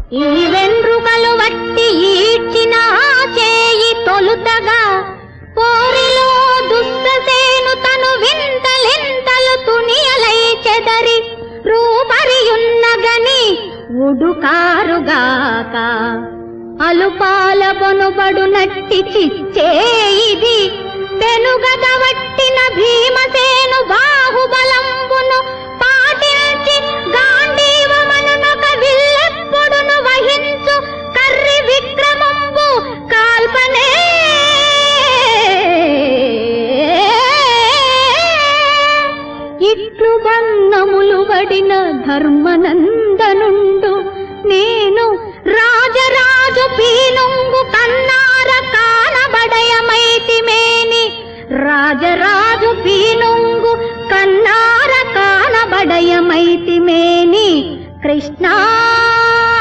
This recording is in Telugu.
ఈ వెండ్రుకలు వట్టి ఈడ్చిన చేయి తొలుతగా పోరిలో దుస్తసేను తను వింతలింతలు తునియలై చెదరి రూపరియున్నగని ఉడుకారుగాక అలుపాల బొనుబడు నట్టి చిచ్చే ఇది తెనుగద వట్టిన భీమసేను బాహుబలంబును పాటించి గాంధీవమనునొక విల్లెప్పుడును వహించు కర్రి విక్రమంబు కాల్పనే ఇట్లు బంధములు వడిన ధర్మనందనుండు నేను రాజరాజు పీనుంగు కన్నార కానబడయమైతిమేని రాజరాజు పీనుంగు కన్నార కానబడయమైతిమేని కృష్ణా